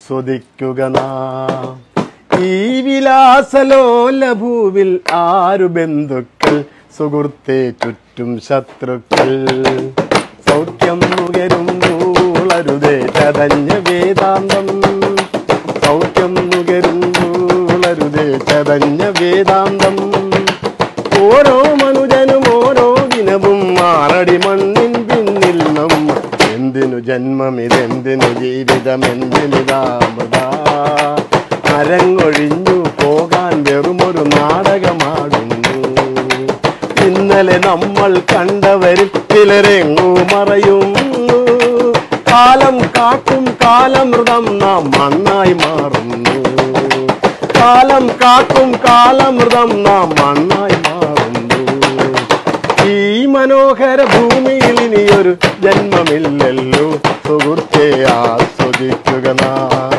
ആസ്വദിക്കുക നാം ഈ വിലാസലോല ഭൂവിൽ ആരു ബന്ധുക്കൾ സുഹൃത്തെ ചുറ്റും ശത്രുക്കൾ സൗഖ്യം നുകരും നൂളരുതേ ചതഞ്ഞ വേദാന്തം സൗഖ്യം നുകരും നൂളരുതേ ചതഞ്ഞ വേദാന്തം ഓരോ മനുജനും ഓരോ ദിനവും മാറടി മണ്ണിൻ പിന്നിൽ നമ്മ എന്തിനു ജന്മം ഇതെന്തിനു ജീവിതം എന്തിനിതാമൃത അരങ്ങൊഴിഞ്ഞു പോകാൻ വെറുമൊരു നാടകമാടുന്നു ഇന്നലെ നമ്മൾ കണ്ടവരിൽ ചിലരെങ്ങു മറയുന്നു കാലം കാക്കും കാലമൃതം നാം മണ്ണായി മാറുന്നു കാലം കാക്കും കാലമൃതം നാം മണ്ണായി മാറുന്നു ഈ മനോഹര ഭൂമിയിൽ ഇനിയൊരു ജന്മമില്ലല്ലോ സുഹൃത്തെ ആസ്വദിക്കുക നാം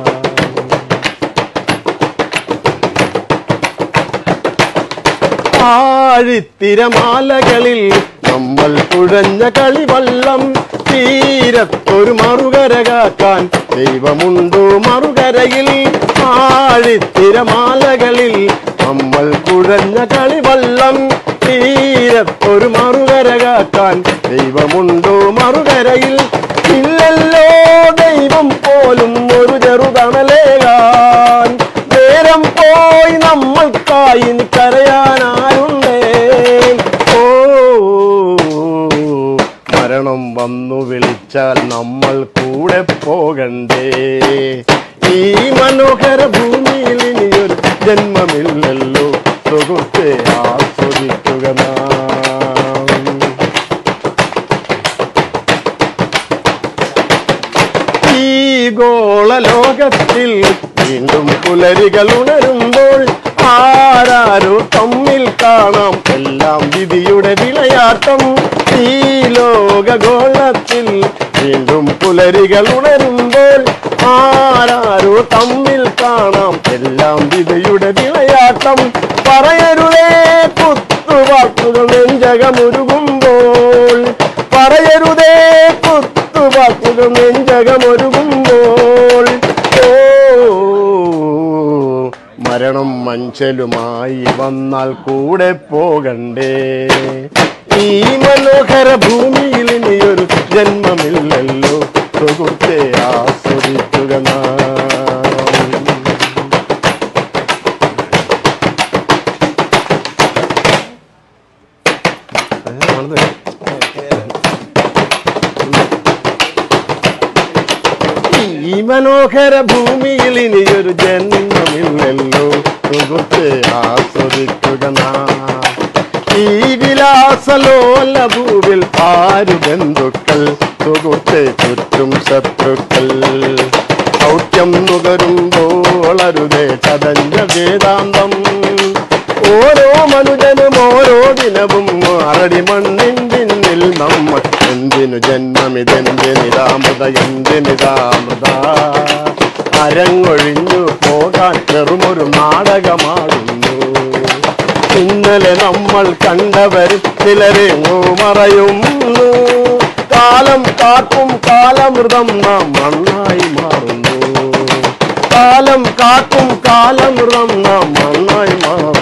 ആഴിത്തിരമാലകളിൽ നമ്മൾ കുഴഞ്ഞ കളിവള്ളം തീരത്തൊരു മറുകര കാക്കാൻ ദൈവമുണ്ടോ മറുകരയിൽ ആഴിത്തിരമാലകളിൽ നമ്മൾ കുഴഞ്ഞ കളിവള്ളം തീരത്തൊരു മറുകര കാക്കാൻ ദൈവമുണ്ടോ മറുകരയിൽ ഇല്ലല്ലോ ദൈവം പോലും ഒരു ചെറുതണലേകാൻ നേരം പോയി നമ്മൾക്കായി ഇനി കരയാനാരുണ്ടേ ഓ മരണം വന്നു വിളിച്ചാൽ നമ്മൾ കൂടെ പോകണ്ടേ ഈ മനോഹര ഭൂമിയിൽ ഇനിയൊരു ജന്മമില്ലല്ലോ സുഹൃത്തെ ആസ്വദിക്കുക നാം ഈ ഗോളലോകത്തിൽ വീണ്ടും പുലരികൾ ഉണരുമ്പോൾ ആരാരോ തമ്മിൽ കാണാം എല്ലാം വിധിയുടെ വിളയാട്ടം ഈ ലോകഗോളത്തിൽ വീണ്ടും പുലരികൾ ഉണരുമ്പോൾ ആരാരോ തമ്മിൽ കാണാം എല്ലാം വിധിയുടെ വിളയാട്ടം പറയരുതേ കുത്തുവാക്കുകൾ നെഞ്ചകമൊരുകുമ്പോൾ പറയരുതേ കുത്തുവാക്കുകൾ നെഞ്ചകമൊരുകുമ്പോൾ ഓ മരണം മഞ്ചലുമായി വന്നാൽ കൂടെ പോകണ്ടേ ഈ മനോഹര ഭൂമിയിൽ ഇനിയൊരു ജന്മമില്ലല്ലോ സുഹൃത്തെ ആസ്വദിക്കുക നാം ഈ മനോഹര ഭൂമിയിൽ ഇനിയൊരു ജന്മമില്ലല്ലോ സുഹൃത്തെ ആസ്വദിക്കുക നാം ഈ വിലാസലോല ഭൂവിൽ ആരു ബന്ധുക്കൾ സുഹൃത്തെ ചുറ്റും ശത്രുക്കൾ സൗഖ്യം നുകരുമ്പോൾ അരുതേ ചതഞ്ഞ വേദാന്തം ഓരോ മനുജനും ഓരോ ദിനവും മാറടി മണ്ണിൻ പിന്നിൽ നമ്മൾ എന്തിനു ജന്മമിതെന്തിനിതാമൃത എന്തിനിതാമൃത അരങ്ങൊഴിഞ്ഞു പോകാൻ വെറുമൊരു നാടകമാടുന്നു ഇന്നലെ നമ്മൾ കണ്ടവരിൽ ചിലരെങ്ങോ മറയുന്നു കാലം കാക്കും കാലമൃതം നാം മണ്ണായി മാറുന്നു കാലം കാക്കും കാലമൃതം നാം മണ്ണായി മാറുന്നു